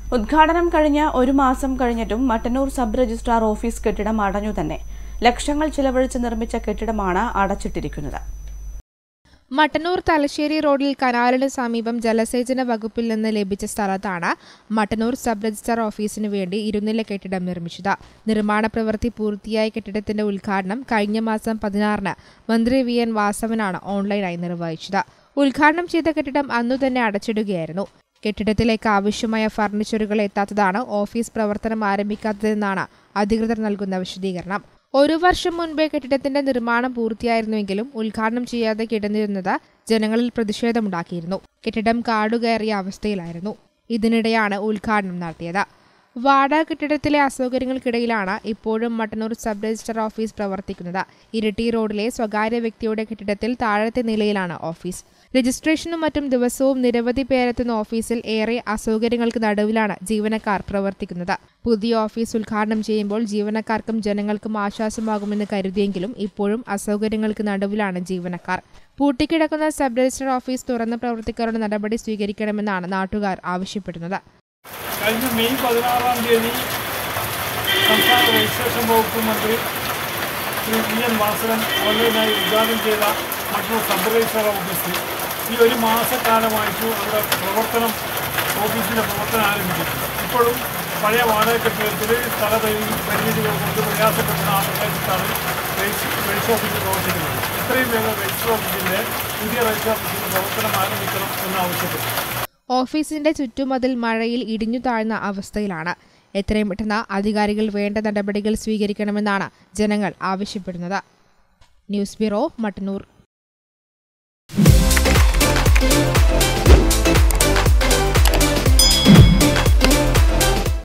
ഉദ്ഘാടനം കഴിഞ്ഞ ഒരു മാസം കഴിഞ്ഞിട്ടും മട്ടന്നൂർ സബ് രജിസ്ട്രാർ ഓഫീസ് കെട്ടിടം അടഞ്ഞു തന്നെ ലക്ഷങ്ങൾ ചിലവഴിച്ച് നിർമ്മിച്ച കെട്ടിടമാണ് അടച്ചിട്ടിരിക്കുന്നത് മട്ടന്നൂർ തലശ്ശേരി റോഡിൽ കനാലിന് സമീപം ജലസേചന വകുപ്പിൽ നിന്ന് ലഭിച്ച സ്ഥലത്താണ് മട്ടന്നൂർ സബ് രജിസ്ട്രാർ ഓഫീസിന് വേണ്ടി ഇരുനില കെട്ടിടം നിർമ്മിച്ചത് നിർമ്മാണ പ്രവൃത്തി പൂർത്തിയായ കെട്ടിടത്തിന്റെ ഉദ്ഘാടനം കഴിഞ്ഞ മാസം പതിനാറിന് മന്ത്രി വി എൻ വാസവനാണ് ഓൺലൈനായി നിർവഹിച്ചത് ഉദ്ഘാടനം ചെയ്ത കെട്ടിടം അന്നു തന്നെ അടച്ചിടുകയായിരുന്നു കെട്ടിടത്തിലേക്ക് ആവശ്യമായ ഫർണിച്ചറുകൾ എത്താത്തതാണ് ഓഫീസ് പ്രവർത്തനം ആരംഭിക്കാത്തതെന്നാണ് അധികൃതർ നൽകുന്ന വിശദീകരണം ഒരു വർഷം മുൻപേ കെട്ടിടത്തിന്റെ നിർമ്മാണം പൂർത്തിയായിരുന്നുവെങ്കിലും ഉദ്ഘാടനം ചെയ്യാതെ കിടന്നിരുന്നത് ജനങ്ങളിൽ പ്രതിഷേധമുണ്ടാക്കിയിരുന്നു കെട്ടിടം കാടുകയറിയ അവസ്ഥയിലായിരുന്നു ഇതിനിടെയാണ് ഉദ്ഘാടനം നടത്തിയത് വാടക കെട്ടിടത്തിലെ അസൗകര്യങ്ങൾക്കിടയിലാണ് ഇപ്പോഴും മട്ടന്നൂർ സബ് രജിസ്ട്രാർ ഓഫീസ് പ്രവർത്തിക്കുന്നത് ഇരിട്ടി റോഡിലെ സ്വകാര്യ വ്യക്തിയുടെ കെട്ടിടത്തിൽ താഴത്തെ നിലയിലാണ് ഓഫീസ് രജിസ്ട്രേഷനും മറ്റും ദിവസവും നിരവധി പേരെത്തുന്ന ഓഫീസിൽ ഏറെ അസൗകര്യങ്ങൾക്ക് നടുവിലാണ് ജീവനക്കാർ പ്രവർത്തിക്കുന്നത് പുതിയ ഓഫീസ് ഉദ്ഘാടനം ചെയ്യുമ്പോൾ ജീവനക്കാർക്കും ജനങ്ങൾക്കും ആശ്വാസമാകുമെന്ന് കരുതിയെങ്കിലും ഇപ്പോഴും അസൗകര്യങ്ങൾക്ക് നടുവിലാണ് ജീവനക്കാർ പൂട്ടിക്കിടക്കുന്ന സബ് രജിസ്ട്രാർ ഓഫീസ് തുറന്ന് പ്രവർത്തിക്കാനുള്ള നടപടി സ്വീകരിക്കണമെന്നാണ് നാട്ടുകാർ ആവശ്യപ്പെടുന്നത് കഴിഞ്ഞ മെയ് പതിനാറാം തീയതി സംസ്ഥാന രജിസ്ട്രേഷൻ വകുപ്പ് മന്ത്രി ശ്രീ വി എൻ വാസവൻ ഓൺലൈനായി ഉദ്ഘാടനം ചെയ്ത മറ്റൊരു സബ് രജിസ്ട്രാർ ഓഫീസ് ഈ ഒരു മാസക്കാലമായിട്ട് അവിടെ പ്രവർത്തനം ഓഫീസിൻ്റെ പ്രവർത്തനം ആരംഭിച്ചിട്ടുണ്ട് ഇപ്പോഴും പഴയ വാടക കെട്ടിടത്തിൽ സ്ഥല പരി- പരിമിതികൾ കൊണ്ട് പ്രയാസപ്പെടുന്ന ആളുകൾക്കാണ് രജിസ്റ്റർ ഓഫീസ് പ്രവർത്തിക്കുന്നത് ഇത്രയും വേഗം രജിസ്റ്റർ ഓഫീസിൻ്റെ പുതിയ രജിസ്റ്റർ ഓഫീസിൻ്റെ പ്രവർത്തനം ആരംഭിക്കണം എന്നാവശ്യപ്പെട്ടു ഓഫീസിന്റെ ചുറ്റുമതിൽ മഴയിൽ ഇടിഞ്ഞു താഴ്ന്ന അവസ്ഥയിലാണ് എത്രയും പെട്ടെന്ന് അധികാരികൾ വേണ്ട നടപടികൾ സ്വീകരിക്കണമെന്നാണ് ജനങ്ങൾ ആവശ്യപ്പെടുന്നത് ന്യൂസ് ബ്യൂറോ മട്ടന്നൂർ